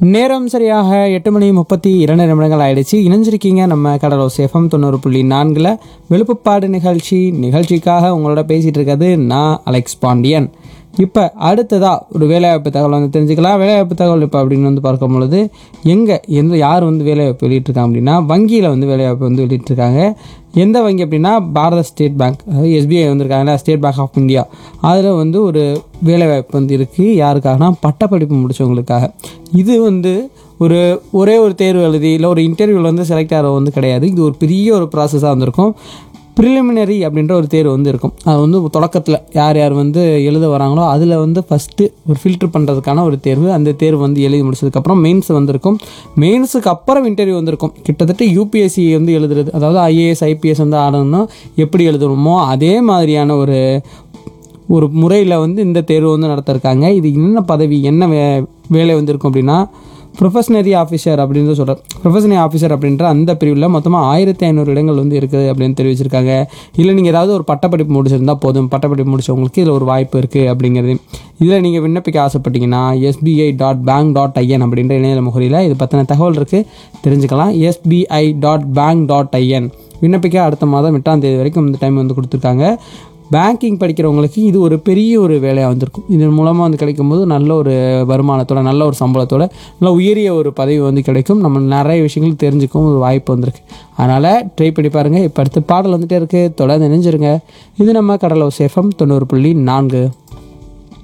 நேரம் சரியாக எட்டு மணி முப்பத்தி இரண்டு நிமிடங்கள் ஆயிடுச்சு இணைஞ்சிருக்கீங்க நம்ம கடலோ சேஃபம் தொண்ணூறு புள்ளி நான்கில் விழுப்புப்பாடு நிகழ்ச்சி நிகழ்ச்சிக்காக உங்களோட பேசிகிட்டு இருக்கிறது நான் அலெக்ஸ் பாண்டியன் இப்போ அடுத்ததாக ஒரு வேலைவாய்ப்பு தகவல் வந்து தெரிஞ்சுக்கலாம் வேலைவாய்ப்பு தகவல் இப்போ அப்படின்னு வந்து பார்க்கும் பொழுது எங்கே எந்த யார் வந்து வேலைவாய்ப்பு வெளியிட்டிருக்காங்க அப்படின்னா வங்கியில் வந்து வேலைவாய்ப்பு வந்து வெளியிட்டிருக்காங்க எந்த வங்கி அப்படின்னா பாரத ஸ்டேட் பேங்க் அதாவது எஸ்பிஐ வந்திருக்காங்களா ஸ்டேட் பேங்க் ஆஃப் இந்தியா அதில் வந்து ஒரு வேலைவாய்ப்பு வந்து இருக்குது யாருக்காகனா பட்டப்படிப்பு முடிச்சவங்களுக்காக இது வந்து ஒரு ஒரே ஒரு தேர்வு எழுதி இல்லை ஒரு இன்டர்வியூவில் வந்து செலக்ட் ஆகிறது வந்து கிடையாது இது ஒரு பெரிய ஒரு ப்ராசஸாக வந்திருக்கும் ப்ரிலிமினரி அப்படின்ற ஒரு தேர்வு வந்து இருக்கும் அது வந்து தொடக்கத்தில் யார் யார் வந்து எழுத வராங்களோ அதில் வந்து ஃபஸ்ட்டு ஒரு ஃபில்டர் பண்ணுறதுக்கான ஒரு தேர்வு அந்த தேர்வு வந்து எழுதி முடிச்சதுக்கப்புறம் மெயின்ஸ் வந்திருக்கும் மெயின்ஸுக்கு அப்புறம் இன்டர்வியூ வந்திருக்கும் கிட்டத்தட்ட யூபிஎஸ்சி வந்து எழுதுறது அதாவது ஐஏஎஸ் ஐபிஎஸ் வந்து ஆடணும்னா எப்படி எழுதணுமோ அதே மாதிரியான ஒரு ஒரு முறையில் வந்து இந்த தேர்வு வந்து நடத்திருக்காங்க இது என்ன பதவி என்ன வே வேலை வந்திருக்கும் அப்படின்னா ப்ரொஃபஷனரி ஆஃபீஸர் அப்படின்னு சொல்கிறேன் ப்ரொஃபஷனரி ஆஃபீஸர் அப்படின்ற அந்த பிரிவில் மொத்தமாக ஆயிரத்தி ஐநூறு இடங்கள் வந்து இருக்குது அப்படின்னு தெரிவிச்சிருக்காங்க இல்லை நீங்கள் ஏதாவது ஒரு பட்டப்படிப்பு முடிச்சிருந்தா போதும் பட்டப்படிப்பு முடிச்சவங்களுக்கு இதில் ஒரு வாய்ப்பு இருக்குது அப்படிங்கிறது இதில் நீங்கள் விண்ணப்பிக்க ஆசைப்பட்டீங்கன்னா SBI dot bank dot IN அப்படின்ற இணையதள முகரியில் இது பற்றின தகவல் இருக்குது தெரிஞ்சுக்கலாம் SBI dot bank dot IN விண்ணப்பிக்க அடுத்த மாதம் எட்டாம் தேதி வரைக்கும் இந்த டைம் வந்து கொடுத்துருக்காங்க பேங்கிங் படிக்கிறவங்களுக்கு இது ஒரு பெரிய ஒரு வேலையாக வந்திருக்கும் இதன் மூலமாக வந்து கிடைக்கும்போது நல்ல ஒரு வருமானத்தோட நல்ல ஒரு சம்பளத்தோட நல்ல உயரிய ஒரு பதவி வந்து கிடைக்கும் நம்ம நிறைய விஷயங்கள் தெரிஞ்சுக்கவும் ஒரு வாய்ப்பு வந்திருக்கு அதனால் ட்ரை பண்ணி பாருங்கள் இப்போ அடுத்த பாடல் வந்துட்டே இருக்குது தொடர்ந்து நினைஞ்சிருங்க இது நம்ம கடலோ சேஃபம் தொண்ணூறு புள்ளி நான்கு